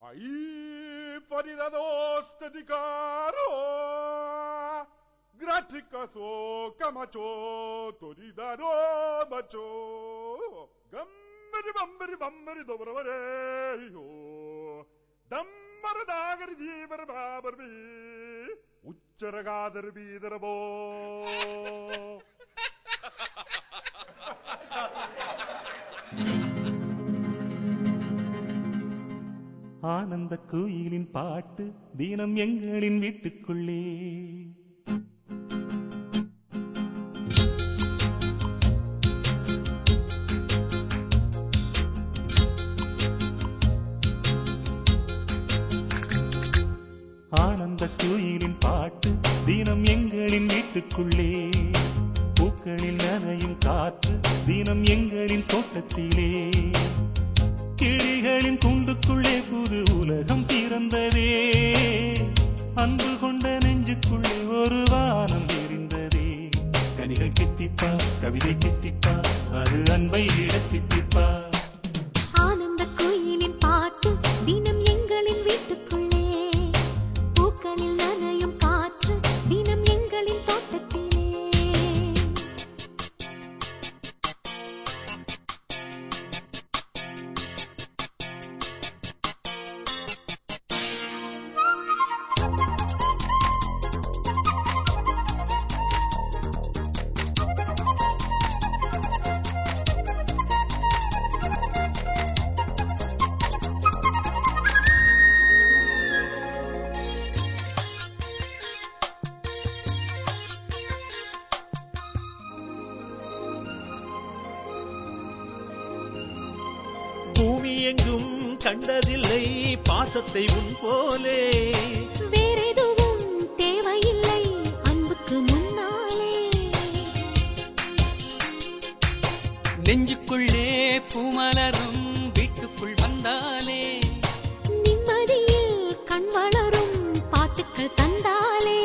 Ai faridados dedicaro Graticaso camacho Toridaro macho Gambari bambari bambari dobravare Dammara jeevar babarbi ಉಚ್ಚರಗಾದರ್ ಬೀದರಬೋ ஆனந்த கோயிலின் பாட்டு தினம் எங்களின் வீட்டுக்குள்ளே ஆனந்த கோயிலின் பாட்டு தினம் எங்களின் வீட்டுக்குள்ளே பூக்களில் நனையும் காற்று தினம் எங்களின் தோட்டத்திலே கிளிகளின் கூண்டுக்குள்ளே புது உலகம் பிறந்ததே அன்பு கொண்ட நெஞ்சுக்குள்ளே ஒரு வானம் தெரிந்ததே கனிகள் கித்திப்பா கவிதை கித்திப்பா அது அன்பை இடத்தித்திப்பா ஆனந்த கோயிலின் பாட்டு தினம் எங்களின் வீட்டுக்குள்ளே பூக்களில் நனையும் காற்று தினம் எங்களின் தோட்டத்திலே பூமி எங்கும் கண்டதில்லை பாசத்தை உன் போலே வேறெதுவும் தேவையில்லை அன்புக்கு முன்னாலே நெஞ்சுக்குள்ளே பூமலரும் வீட்டுக்குள் வந்தாலே நிம்மதியில் கண் வளரும் பாட்டுக்கள் தந்தாலே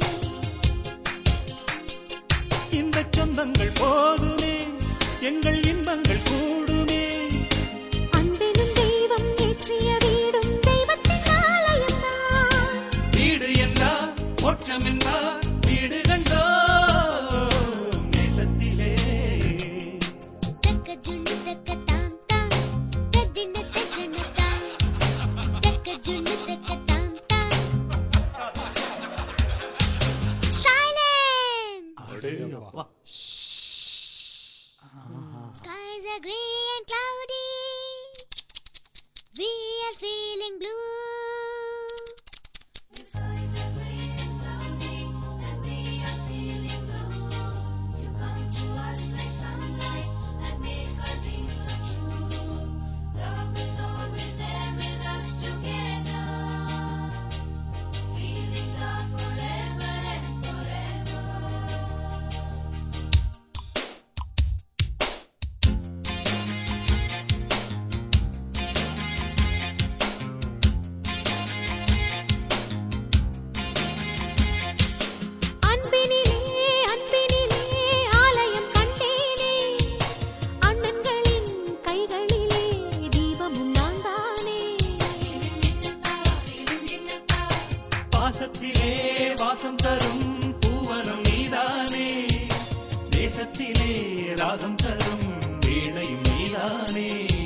இந்த சொந்தங்கள் போதுமே எங்கள் இன்பங்கள் கூடுமே அன்பெனும் தெய்வம் ஏற்றிய வீடும் தெய்வத்தின் ஆலயம்தான் வீடு என்றார் மோட்சம் என்றார் வீடு கண்டோ நேசத்திலே தக்க ஜுனு தக்க தாம் தாம் தத்தின தஜன தாம் தக்க ஜுனு தக்க தாம் தாம் silence Skies are gray and cloudy. We are feeling blue. அன்பினிலே அன்பினிலே ஆலயம் கண்டேனே அண்ணன்களின் கைகளிலே தீபமும் நான் தானே பாசத்திலே வாசம் தரும் பூவனம் நீதானே தேசத்திலே ராகம் தரும் வீணையும் நீதானே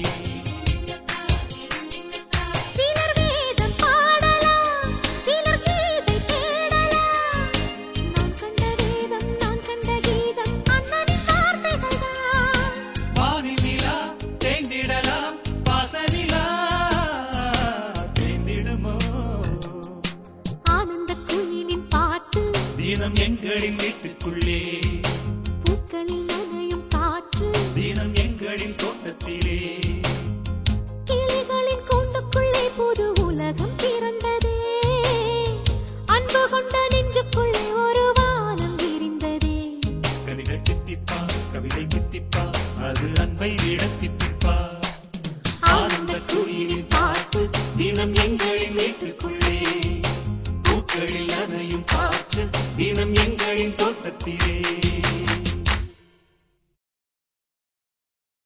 சிலர் வேதம் பாடலாம் சிலர் கீதை தேடலாம் நான் கண்ட வேதம் நான் கண்ட கீதம் அண்ணனின் வார்த்தைகள் தான் வானில் நிலா தேய்ந்திடலாம் பாசனிலா தேய்ந்திடுமோ ஆனந்த குயிலின் பாட்டு தினம் எங்களின் வீட்டுக்குள்ளே பூக்களில் நனையும் காற்று தினம் எங்களின் தோட்டத்திலே